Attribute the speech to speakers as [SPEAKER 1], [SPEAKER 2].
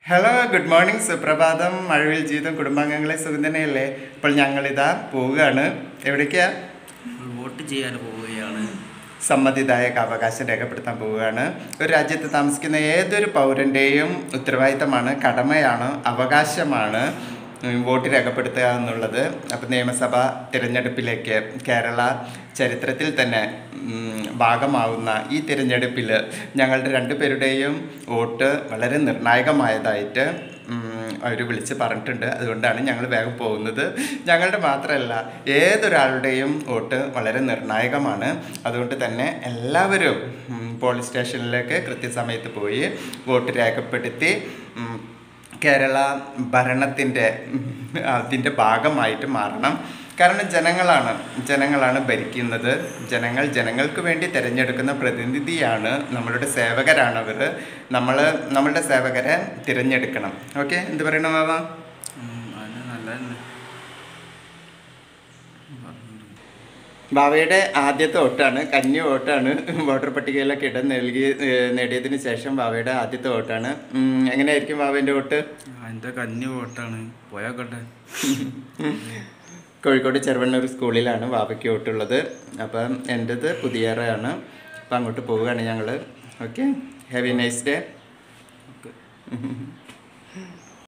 [SPEAKER 1] hello good morning സുപ്രഭാതം മഴവിൽ ജീവിതം കുടുംബാംഗങ്ങളെ സുഖം തന്നെയല്ലേ ഇപ്പോൾ ഞങ്ങളിതാ പോവുകയാണ് എവിടേക്കാ
[SPEAKER 2] വോട്ട് ചെയ്യാൻ പോവുകയാണ്
[SPEAKER 1] സമ്മതിദായക അവകാശം രേഖപ്പെടുത്താൻ പോവുകയാണ് ഒരു രാജ്യത്ത് താമസിക്കുന്ന ഏതൊരു പൗരൻ്റെയും ഉത്തരവാദിത്തമാണ് കടമയാണ് അവകാശമാണ് ഉം, വോട്ട് രേഖപ്പെടുത്തുക എന്നുള്ളത് അപ്പം നിയമസഭ തിരഞ്ഞെടുപ്പിലേക്ക് കേരള ചരിത്രത്തിൽ തന്നെ ഉം, ഭാഗമാവുന്ന ഈ തിരഞ്ഞെടുപ്പിൽ ഞങ്ങളുടെ രണ്ടുപേരുടെയും വോട്ട് വളരെ നിർണായകമായതായിട്ട് അവർ വിളിച്ച് പറഞ്ഞിട്ടുണ്ട് അതുകൊണ്ടാണ് ഞങ്ങൾ വേഗം പോകുന്നത് ഞങ്ങളുടെ മാത്രമല്ല ഏതൊരാളുടെയും വോട്ട് വളരെ നിർണായകമാണ് അതുകൊണ്ട് തന്നെ എല്ലാവരും ഉം, പോളിംഗ് സ്റ്റേഷനിലേക്ക് കൃത്യസമയത്ത് പോയി വോട്ട് രേഖപ്പെടുത്തി ഉം, കേരള ഭരണത്തിൻ്റെ അതിൻ്റെ ഭാഗമായിട്ട് മാറണം കാരണം ജനങ്ങളാണ് ജനങ്ങളാണ് ഭരിക്കുന്നത് ജനങ്ങൾ ജനങ്ങൾക്ക് വേണ്ടി തിരഞ്ഞെടുക്കുന്ന പ്രതിനിധിയാണ് നമ്മളുടെ സേവകരാണ് അവർ നമ്മൾ നമ്മളുടെ സേവകരെ തിരഞ്ഞെടുക്കണം ഓക്കെ എന്ത് പറയണം മാമ
[SPEAKER 2] ഉം, അതിന് നല്ലതന്നെ
[SPEAKER 1] ബാവയുടെ ആദ്യത്തെ വോട്ടാണ് കന്നി വോട്ടാണ് വോട്ടർ പട്ടികയിലൊക്കെ ഇടം നൽകി ഏഹ്, നേടിയതിന് ശേഷം ബാവയുടെ ആദ്യത്തെ വോട്ടാണ് ഉം, എങ്ങനെയായിരിക്കും ബാവേൻ്റെ വോട്ട്
[SPEAKER 2] എൻ്റെ കന്നി വോട്ടാണ് പോയാക്കട്ടെ
[SPEAKER 1] കോഴിക്കോട് ചെറുവണ്ണൂർ സ്കൂളിലാണ് വാവയ്ക്ക് വോട്ടുള്ളത് അപ്പം എൻ്റെത് പുതിയറയാണ് അപ്പം അങ്ങോട്ട് പോവുകയാണ് ഞങ്ങൾ okay have a nice day
[SPEAKER 2] okay